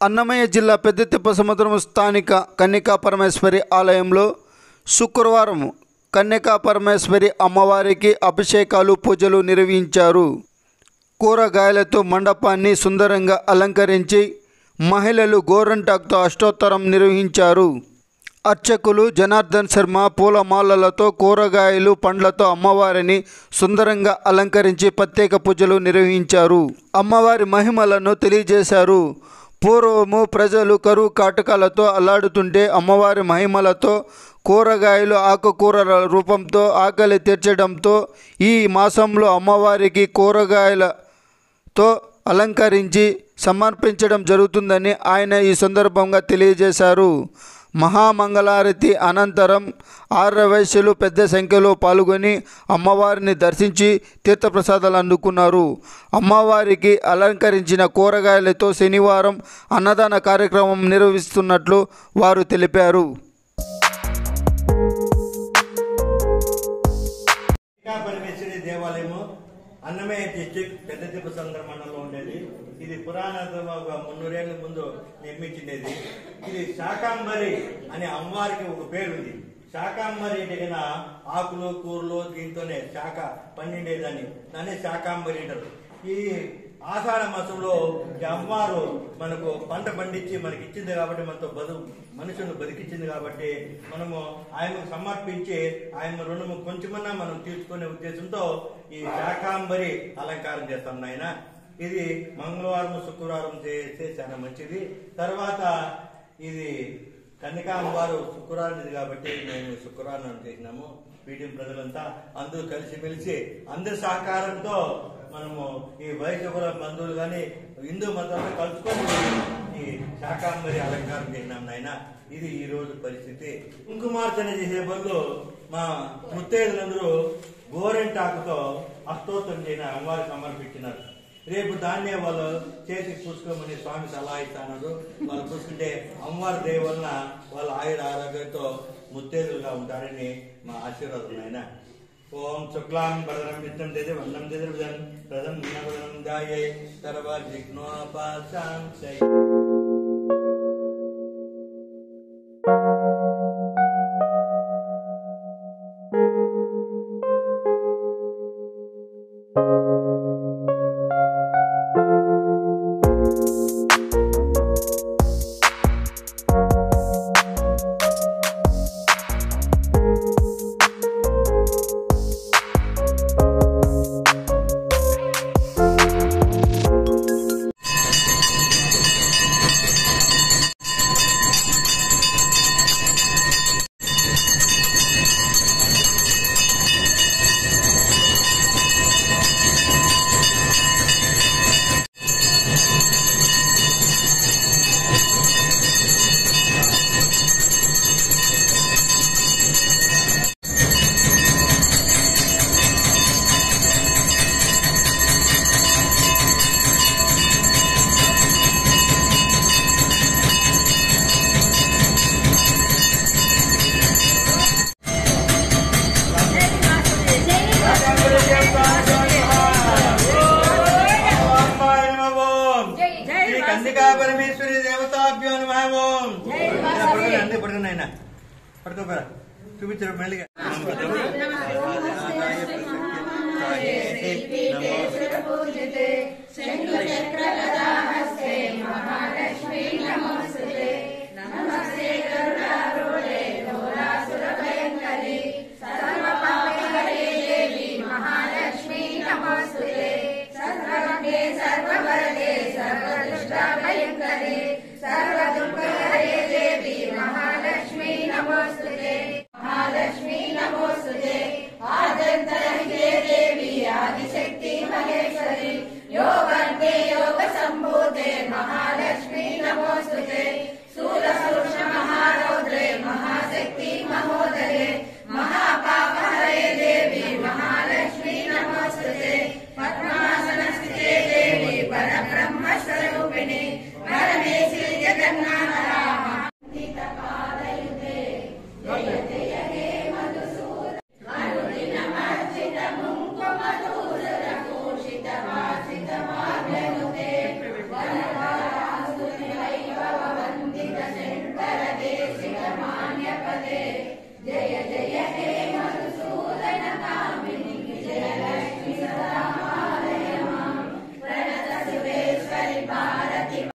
అన్నమయ్య జిల్లా పెద్దతిప్ప సముద్రం స్థానిక కన్యకా పరమేశ్వరి ఆలయంలో శుక్రవారం కన్యకా పరమేశ్వరి అమ్మవారికి అభిషేకాలు పూజలు నిర్వహించారు కూరగాయలతో మండపాన్ని సుందరంగా అలంకరించి మహిళలు గోరంటాక్తో అష్టోత్తరం నిర్వహించారు అర్చకులు జనార్దన్ శర్మ పూలమాలలతో కూరగాయలు పండ్లతో అమ్మవారిని సుందరంగా అలంకరించి ప్రత్యేక పూజలు నిర్వహించారు అమ్మవారి మహిమలను తెలియజేశారు పూర్వము ప్రజలు కరువు కాటకాలతో అల్లాడుతుంటే అమ్మవారి మహిమలతో కూరగాయలు ఆకుకూరల రూపంతో ఆకలి తీర్చడంతో ఈ మాసంలో అమ్మవారికి కూరగాయలతో అలంకరించి సమర్పించడం జరుగుతుందని ఆయన ఈ సందర్భంగా తెలియజేశారు మహామంగళారతి అనంతరం ఆర్యవైశ్యులు పెద్ద సంఖ్యలో పాల్గొని అమ్మవారిని దర్శించి తీర్థప్రసాదాలు అందుకున్నారు అమ్మవారికి అలంకరించిన కూరగాయలతో శనివారం అన్నదాన కార్యక్రమం నిర్వహిస్తున్నట్లు వారు తెలిపారు ఇంకా పరమేశ్వరి దేవాలయము అన్నమయ్య డిస్టిక్ పెద్ద తిప్పసంద్ర మండలంలో ఉండేది ఇది పురాణ ఒక మున్నూరేళ్ల ముందు నిర్మించినది ఇది శాకాంబరి అనే అమ్మవారికి ఒక పేరు ఉంది శాకాంబరి అంటే కన్నా ఆకులు కూరలు దీంతోనే శాఖ పండిండేదాన్ని దాన్ని శాకాంబరి అంటారు ఈ ఆషాఢ మాసంలో ఈ అమ్మవారు మనకు పంట పండించి మనకి ఇచ్చింది కాబట్టి మనతో బదు మనుషులను బతికించింది కాబట్టి మనము ఆయనకు సమర్పించి ఆయన రుణము కొంచెమన్నా మనం తీర్చుకునే ఉద్దేశంతో ఈ శాకాంబరి అలంకారం చేస్తాం నాయన ఇది మంగళవారం శుక్రవారం చేస్తే చాలా మంచిది తర్వాత ఇది కన్యకా అమ్మవారు శుక్రవారం ఇది కాబట్టి మేము శుక్రవారం చేసినాము పీఠం ప్రజలంతా అందరూ కలిసిమెలిసి అందరి సహకారంతో మనము ఈ వైద్యుల బంధువులు కానీ హిందూ మతంలో కలుసుకొని ఈ శాకాంబరి అలంకారం చేసినాం నాయన ఇది ఈ రోజు పరిస్థితి కుంకుమార్చన చేసే బదులు మా ముత్తైదులందరూ గోరెంటాకుతో అష్టోత్తరం చేయని అమ్మవారికి సమర్పించినారు రేపు దాన్నే వాళ్ళు చేసి పూసుకోమని స్వామి సలహా ఇస్తున్నారు వాళ్ళు పూసుకుంటే అమ్మవారి దయ వలన వాళ్ళ ఆయుర ఆరోగ్యంతో ముత్తేదులుగా ఉంటారని మా ఆశీర్వాదం ఆయన ఓం శుక్లాం భద్రం విత్తం దేదే వందం దేదే ప్రథం నవరం దాయే తర్వాత విఘ్నోపాశాం అమ్మాయి నమః ఓం. శ్రీ కందికా పరమేశ్వరి దేవతాభ్యో నమః ఓం. ఇలా పడుకోండి, అంతే పడుకోండి ఆయన పడుకోపోరా చూపించారు మెల్లిగా సర్వవరదే సర్వదుష్ట భయంకరే సర్వ